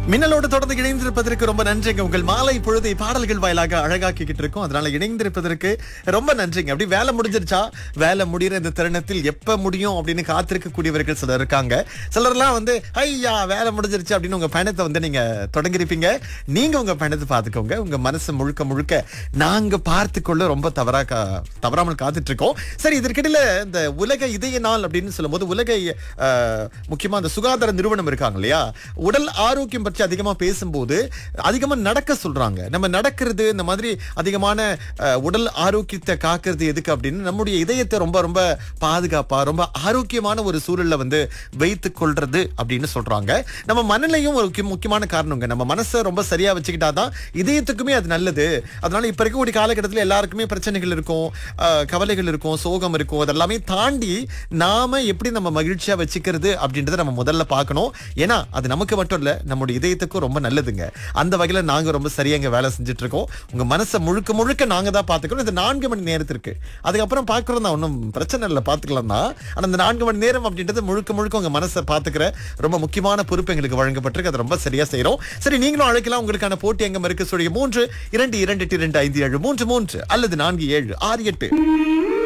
மின்னலோடு தொடர்ந்து இணைந்திருப்பதற்கு ரொம்ப நன்றிங்க உங்கள் மாலை பொழுதை பாடல்கள் வாயிலாக அழகாக்கிக்கிட்டு இருக்கோம் அதனால இணைந்திருப்பதற்கு ரொம்ப நன்றிங்க அப்படி வேலை முடிஞ்சிருச்சா வேலை முடிகிற இந்த தருணத்தில் எப்ப முடியும் அப்படின்னு காத்திருக்கக்கூடியவர்கள் சிலர் இருக்காங்க சிலர்லாம் வந்து ஐயா வேலை முடிஞ்சிருச்சு அப்படின்னு உங்க பயணத்தை வந்து நீங்க தொடங்கிருப்பீங்க நீங்க உங்க பயணத்தை பார்த்துக்கோங்க உங்க மனசு முழுக்க முழுக்க நாங்க பார்த்து கொள்ள ரொம்ப தவறா கா- தவறாமல் காத்துட்டு இருக்கோம் சரி இதற்கிடையில இந்த உலக இதய நாள் அப்படின்னு சொல்லும்போது உலக அஹ், முக்கியமா அந்த சுகாதார நிறுவனம் இருக்காங்க இல்லையா உடல் ஆரோக்கியம் பற்றி அதிகமா பேசும்போது அதிகமா நடக்க சொல்றாங்க நம்ம நடக்கிறது இந்த மாதிரி அதிகமான அஹ், உடல் ஆரோக்கியத்தை காக்கிறது எதுக்கு அப்படின்னு நம்முடைய இதயத்தை ரொம்ப ரொம்ப பாதுகாப்பா ரொம்ப ஆரோக்கியமான ஒரு சூழல்ல வந்து வைத்துக் கொள்றது அப்படின்னு சொல்றாங்க நம்ம மனநிலையும் ஒரு முக்கிய- முக்கியமான காரணங்க நம்ம மனசை ரொம்ப சரியா வச்சுக்கிட்டாதான் இதயத்துக்குமே அது நல்லது அதனால இப்ப இருக்கக்கூடிய காலகட்டத்தில் எல்லாருக்குமே பிரச்சனைகள் இருக்கும் அஹ், கவலைகள் இருக்கும் சோகம் இருக்கும் அதெல்லாமே தாண்டி நாம எப்படி நம்ம மகிழ்ச்சியா வச்சுக்கிறது அப்படின்றத நம்ம முதல்ல பார்க்கணும் ஏன்னா அது நமக்கு மட்டும் இல்ல நம்முடைய இதயத்துக்கும் ரொம்ப நல்லதுங்க அந்த வகையில நாங்க ரொம்ப சரியா இங்க வேலை செஞ்சுட்டு இருக்கோம் உங்க மனசை முழுக்க முழுக்க நாங்க தான் பாத்துக்கணும் இந்த நான்கு மணி நேரத்திற்கு அதுக்கப்புறம் பாக்குறோம் தான் ஒன்றும் பிரச்சனை இல்லை பாத்துக்கலாம் தான் ஆனா இந்த நான்கு மணி நேரம் அப்படின்றது முழுக்க முழுக்க உங்க மனசை பாத்துக்கிற ரொம்ப முக்கியமான பொறுப்பு எங்களுக்கு வழங்கப்பட்டிருக்கு அதை ரொம்ப சரியா செய்றோம் சரி நீங்களும் அழைக்கலாம் உங்களுக்கான போட்டி எங்க இருக்கு சொல்லிய மூன்று இரண்டு இரண்டு எட்டு இரண்டு ஐந்து ஏழு மூன்று மூன்று அல்லது நான்கு ஏழு ஆறு எட்டு